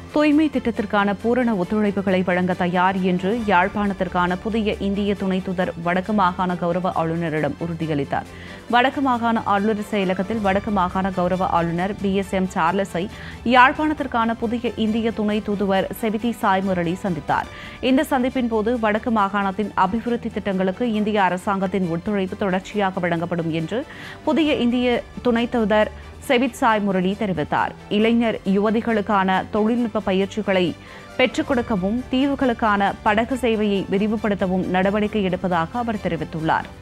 தூய்மை திட்டத்திற்கான பூரண ஒத்துழைப்புகளை வழங்க தயார் என்று யாழ்ப்பாணத்திற்கான புதிய இந்திய துணை தூதர் வடக்கு மாகாண கௌரவ ஆளுநரிடம் உறுதியளித்தார் வடக்கு மாகாண ஆளுநர் செயலகத்தில் வடக்கு மாகாண கௌரவ ஆளுநர் பி எஸ் எம் சார்லஸை யாழ்ப்பாணத்திற்கான புதிய இந்திய துணை தூதுவர் செவிதி சாய் முரளி சந்தித்தார் இந்த சந்திப்பின் போது வடக்கு மாகாணத்தின் அபிவிருத்தி திட்டங்களுக்கு இந்திய அரசாங்கத்தின் ஒத்துழைப்பு தொடர்ச்சியாக வழங்கப்படும் என்று புதிய இந்திய துணை தூதர் செவித் சாய் முரளி தெரிவித்தார் இளைஞர் யுவதிகளுக்கான தொழில்நுட்ப பயிற்சிகளை பெற்றுக் கொடுக்கவும் தீவுகளுக்கான படகு சேவையை விரிவுபடுத்தவும் நடவடிக்கை எடுப்பதாக அவர் தெரிவித்துள்ளார்